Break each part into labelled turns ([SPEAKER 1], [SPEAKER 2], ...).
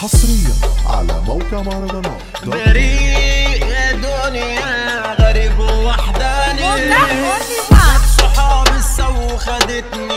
[SPEAKER 1] حصريا على موقع مهرجانات دوت كوم.
[SPEAKER 2] بريء يا دنيا غريب ووحداني
[SPEAKER 3] مفتاح قولي بقى.
[SPEAKER 2] صحاب السو خدتني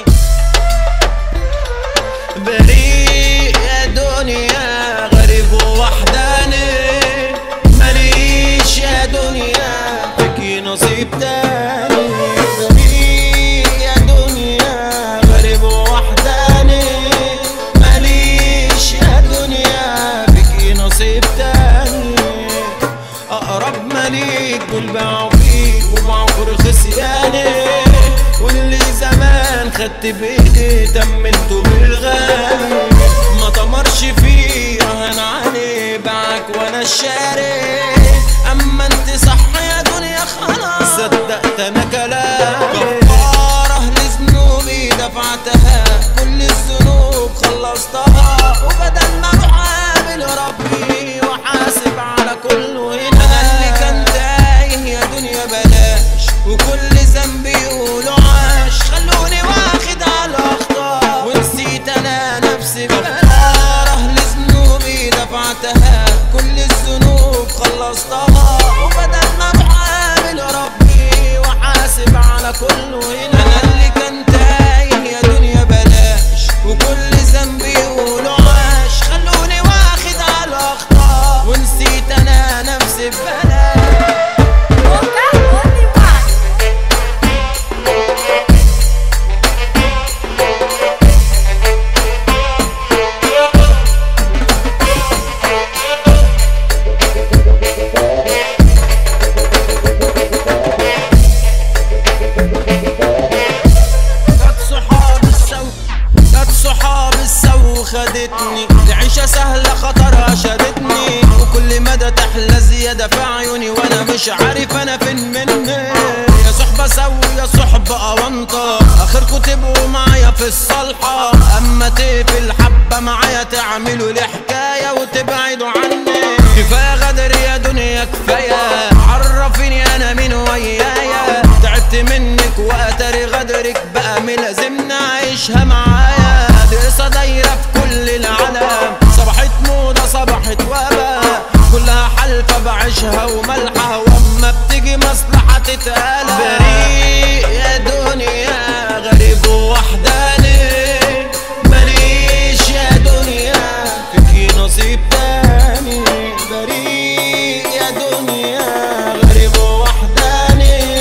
[SPEAKER 2] بريء يا دنيا غريب ووحداني ماليش يا دنيا فيكي نصيب تاني بريء يا دنيا غريب ووحداني ماليش يا دنيا فيكي نصيب تاني اقرب مليك دول باعوا فيك وباعوا رخص ياني واللي زمان خدت بايدي تمنته بالغالي ما طمرش فيه رهن عليه باعك وانا الشاري اما انت صح يا دنيا خلاص صدقت انا كلامي كفارة لذنوبي دفعتها كل الذنوب خلصتها وبدل ما اروح اقابل ربي واحاسب على كل هنا انا اللي كان تايه يا دنيا بلاش وكل ذنب يقولوا عاش خلوني واخد على الاخطاء ونسيت انا نفسي بكفارة لذنوبي دفعتها كل الذنوب خلصتها وبدل ما اروح اقابل ربي واحاسب على كل هنا انا اللي كان تايه يا دنيا بلاش وكل ذنب يقولوا عاش خلوني واخد على الاخطاء ونسيت انا نفسي ببلاش
[SPEAKER 3] مفتاح قولي بقى.
[SPEAKER 2] كانت صحاب السو كانت صحاب السو خدتني العيشة سهلة خطرها شدتني وكل مدى تحلى زيادة في عيوني وانا مش عارف انا فين مني يا صحبة سو يا صحبة اونطة اخركوا تبقوا معايا في الصالحة اما تقفل حبة معايا تعملوا لي حكاية وتبعدوا عني كفاية غدر يا دنيا كفاية عرفيني انا مين ويايا تعبت منك واتري غدرك بقى ملازمنا عيشها معايا دي قصة دايرة في كل العالم صبحت موضة صبحت وبا كلها حلفة بعيشها وملحة واما بتيجي مصلحة تتقلب بريء يا دنيا غريب ووحداني ماليش يا دنيا فيكي نصيب تاني بريء يا دنيا غريب ووحداني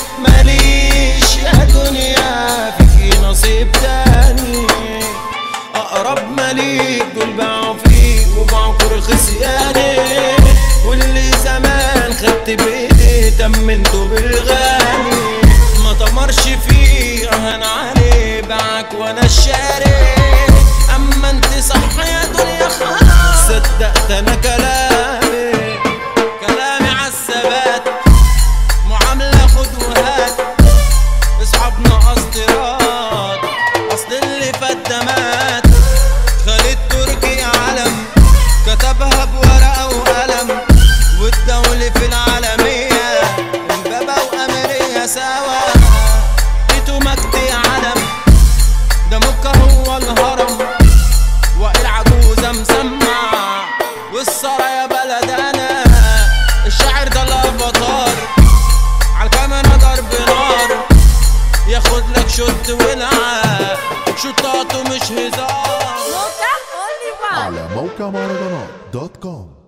[SPEAKER 2] ماليش يا دنيا فيكي نصيب تاني اقرب مليك دول باعوا فيك وباعوا رخص ياني واللي زمان خدت بايدي تمنته بالغالي ما طمرش فيه رهن عليه باعك وانا الشاري اما انت صح يا دنيا خلاص صدقت انا كلامي كلامي عالثبات معاملة خد وهات اصحابنا قصدرات اصل اللي فات ده مات خالد تركي علم كتبها بورقة وقلم والدولة في العالمية امبابة واميرية سوا بيتو مجدي علم ده مكة هو الهرم وائل عجوزة مسمع والسرى يا بلدنا الشاعر ده الافاتار عالكاميرا ضرب نار ياخد لك شوت ولعة شوطاته مش هزار
[SPEAKER 3] مفتاح قولي بقى.
[SPEAKER 1] على موقع مهرجانات دوت كوم